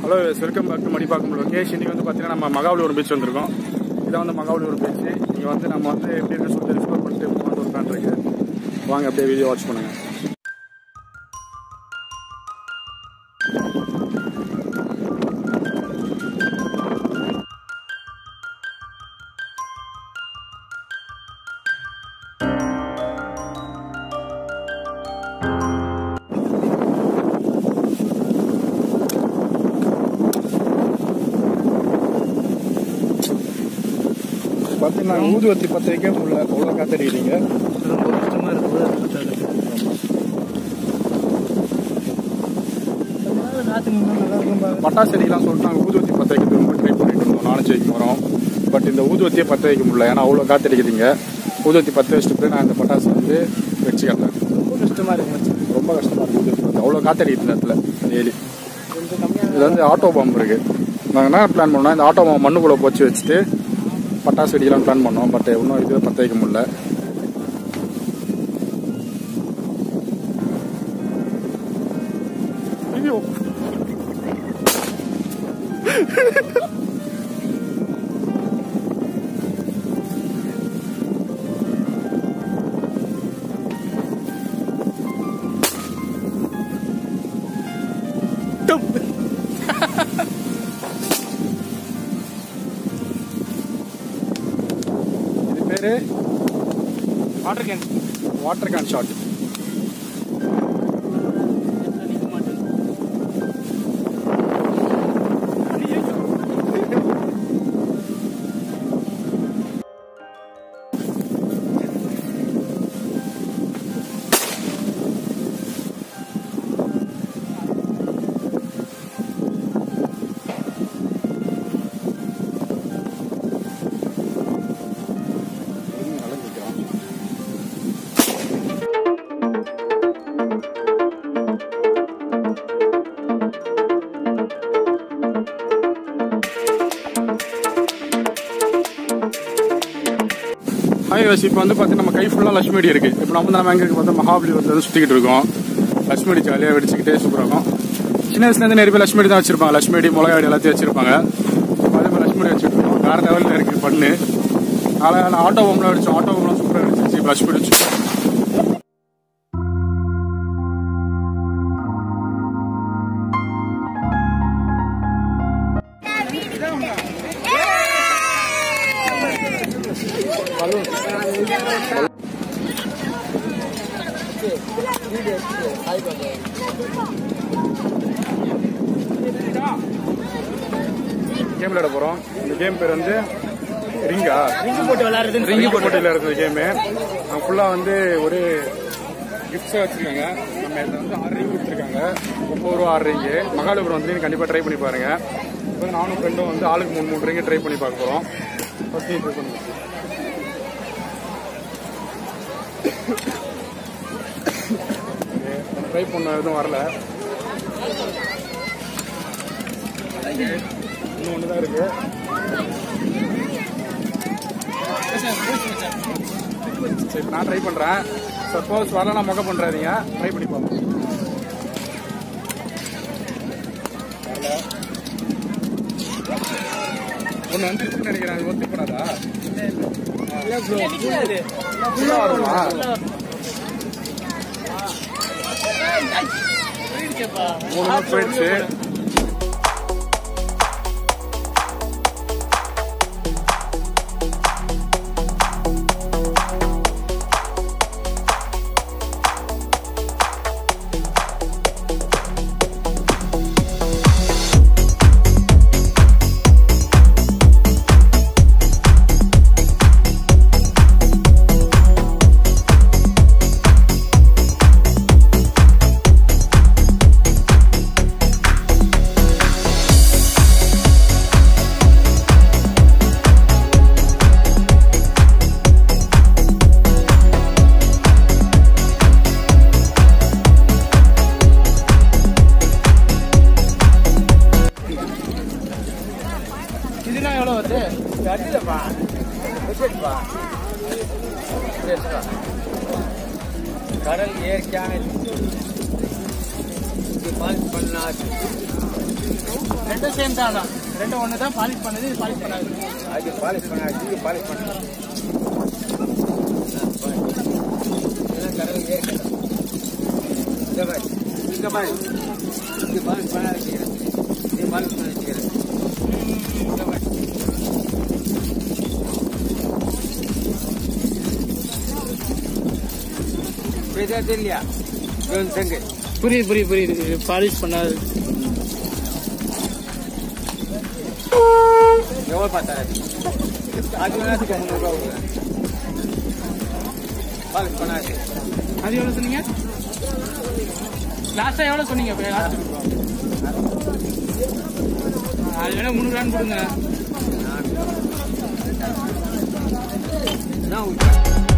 Hello welcome back to Manipakkam Lokesh இன்னைக்கு வந்து பார்த்தீங்கன்னா நம்ம மகாபலிபுரம் பீச் வந்திருக்கோம் இதான் வந்து மகாபலிபுரம் பீச் இங்கே வந்து நம்ம வந்து எப்படி இருக்குன்னு சொல்லிட்டு எக்ஸ்ப்ளோர் பண்ணிட்டு போகலான்னு ஒரு பிளான் இருக்கு வாங்க அப்படியே வீடியோ வாட்ச் பண்ணுங்க பார்த்தீங்கன்னா ஊதுவத்தி பத்து வைக்க உள்ள அவ்வளோ காத்தடிக்கிறீங்க ரொம்ப கஷ்டமா இருக்குது பத்தாதுக்கு காற்று நின்னா நல்லா இருக்கும் பாரு பட்டாசு அடிக்கலாம் சொல்லிட்டு நாங்கள் ஊதுவத்தி பற்ற வைக்கிறது ரொம்ப ட்ரை பண்ணிட்டு இருந்தோம் நாலஞ்சு வைக்க போகிறோம் பட் இந்த ஊதுவத்தியை பற்ற வைக்க முடியல ஏன்னா அவ்வளோ காத்தடிக்குதுங்க ஊதுவத்தி பற்ற வச்சுட்டு போய் நான் இந்த பட்டாசு வந்து வச்சு காட்டுறேன் ரொம்ப கஷ்டமா இருக்கு மச்சான் ரொம்ப கஷ்டமாக இருக்குது ஊதுவத்தி பற்ற அவ்வளோ காத்தடிக்குது இந்த இடத்துல டெய்லி கொஞ்சம் கம்மியாக இது வந்து ஆட்டோ பாம்பு இருக்கு நாங்கள் என்ன பிளான் பண்ணோம் இந்த ஆட்டோ பாம்பு மண்ணுக்குள்ளே போச்சு வச்சுட்டு பட்டாசு வெடிக்கலாம் பிளான் பண்ணோம் பட் இன்னும் இது பற்ற வைக்க முடியல ஐயோ இது பேரு water can water can shot நிற்க மாட்டேன் ஹாய் வாசி இப்போ வந்து பார்த்தீங்கன்னா நம்ம கை ஃபுல்லாக லட்சுமி இருக்கு இப்போ நம்ம வந்து நம்ம எங்கே பார்த்தா மகாபலிபுரத்தில் வந்து சுற்றிக்கிட்டு இருக்கோம் லட்சுமி ஜாலியாக வெடிச்சுக்கிட்டே சூப்பராக இருக்கும் சின்ன வயசுலேருந்து நிறைய பேர் லட்சுமி தான் வச்சிருப்பாங்க லட்சுமி மிளகாய் வெடி எல்லாத்தையும் வச்சிருப்பாங்க அதே மாதிரி லட்சுமி வச்சுட்டு இருக்கோம் வேற லெவலில் இருக்கு பண்ணு நாளை நான் ஆட்டோ பொம்லாம் அடிச்சோம் ஆட்டோ பொம்லாம் சூப்பராக இருந்துச்சு இப்போ லட்சுமி அடிச்சு கேம் விளையாட போகிறோம் இந்த கேம் பேர் வந்து ரிங்கா ரிங்கு போட்டு விளையாடுறது ரிங்கி போட்டியில் இருக்கிற கேமு ஃபுல்லாக வந்து ஒரு கிஃப்ட்ஸாக வச்சுருக்காங்க நம்ம இதில் வந்து ஆறு ரிங் கொடுத்துருக்காங்க முப்பது ரூபா ஆறு ரிங்கு மகாலிபுரம் வந்து நீங்கள் கண்டிப்பாக ட்ரை பண்ணி பாருங்க இப்போ நானும் ஃப்ரெண்டும் வந்து ஆளுக்கு மூணு மூணு ரிங்கு ட்ரை பண்ணி பார்க்க போகிறோம் ஃபஸ்ட்டு ட்ரை பண்ணி ட்ரை பண்ண எதுவும் வரல இன்னும் ஒன்று தான் இருக்குது சரி நான் ட்ரை பண்றேன் சப்போஸ் வரலனா மொக்க பண்றாதீங்க ட்ரை பண்ணி பார்ப்போம் வரல. ஒண்ணு வந்துருச்சுன்னு நினைக்கிறேன் அது ஒத்தி போடாதா ஃபுல்லா வருமா மூணு நாள் போயிடுச்சு இதுனா எவ்வளோ வருது அடிலப்பா வச்சுப்பா கடல் இயற்கையான இது பால் பண்ணாது ரெண்டும் சேம் தான் ஆனா. ரெண்டும் ஒன்று தான் பாலிஷ் பண்ணது இது பாலிஷ் பண்ணாது அது பாலிஷ் பண்ண இது பாலிஷ் பண்ண இதெல்லாம் கடவுள் ஏற்கனவே இந்த மாதிரி இங்க பாரு இங்க பாலிஷ் பண்ண வச்சுக்கிறேன் இது பாலிஷ் பண்ண வச்சுக்கிறேன் இந்த மாதிரி புரியுதா தெரியலையா இவன் செங்கு புரியுது புரியுது புரியுது பாலிஷ் பண்ணாது எவ்வளோ பார்த்தாரு அது வேணாத்துக்கு முந்நூறுரூவா கொடுக்குறேன் பாலிஷ் பண்ணாது அது எவ்வளோ சொன்னீங்க லாஸ்ட்டாக எவ்வளோ சொன்னீங்க இப்போ லாஸ்ட் அது வேணா முந்நூறுவான்னு கொடுங்க நான் விட்டேன்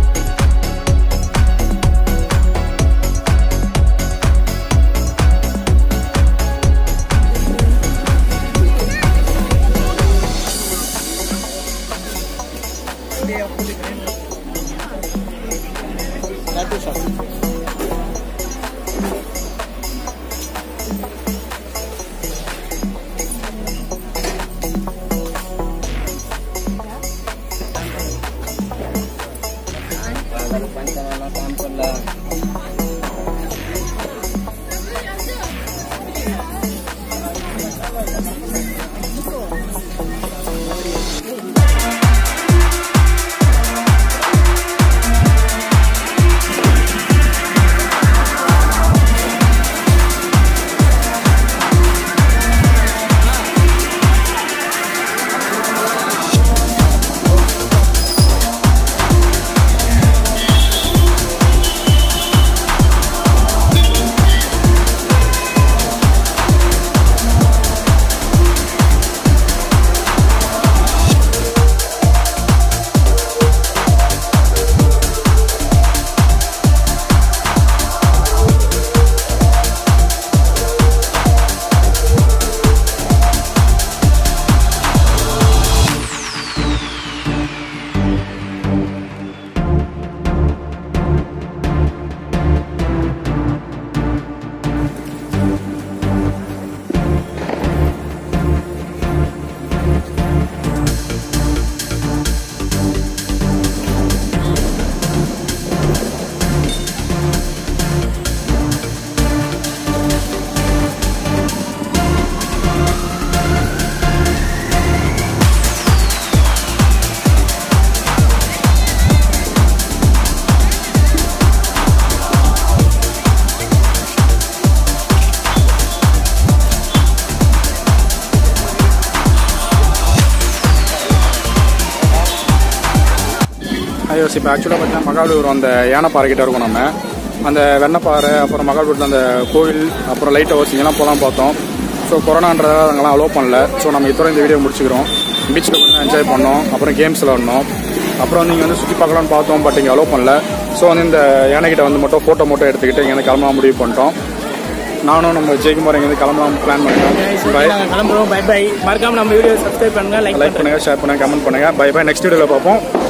ஐயோஸ் இப்போ ஆக்சுவலாக பார்த்தீங்கன்னா மகாபலிபுரம் அந்த யானைப்பாறை கிட்ட இருக்கோம் நம்ம அந்த வெண்ணப்பாறை அப்புறம் மகாபலிபுரத்தில் அந்த கோவில் அப்புறம் லைட் ஹவுஸ் இங்கெல்லாம் போகலாம் பார்த்தோம் ஸோ கொரோனான்றதால அங்கெல்லாம் அலோவ் பண்ணல ஸோ நம்ம இதோட இந்த வீடியோ முடிச்சுக்கிறோம் பீச்சில் கொஞ்சம் என்ஜாய் பண்ணோம் அப்புறம் கேம்ஸ் விளாடணும் அப்புறம் வந்து இங்கே வந்து சுற்றி பார்க்கலாம்னு பார்த்தோம் பட் இங்கே அலோவ் பண்ணல ஸோ வந்து இந்த யானைக்கிட்ட வந்து மட்டும் ஃபோட்டோ மட்டும் எடுத்துக்கிட்டு இங்கே கிளம்பலாம் முடிவு பண்ணிட்டோம் நானும் நம்ம ஜெயக்குமார் இங்கேருந்து கிளம்பலாம் பிளான் பண்ணிட்டோம் பை நாங்கள் கிளம்புறோம் பை பை மறக்காம நம்ம வீடியோ சப்ஸ்கிரைப் பண்ணுங்க லைக் லைக் பண்ணுங்கள் ஷேர் பண்ணுங்கள் கமெண்ட் பண்ணுங்கள் பை பை நெக்ஸ்ட் வீடியோவில் பார்ப்போம்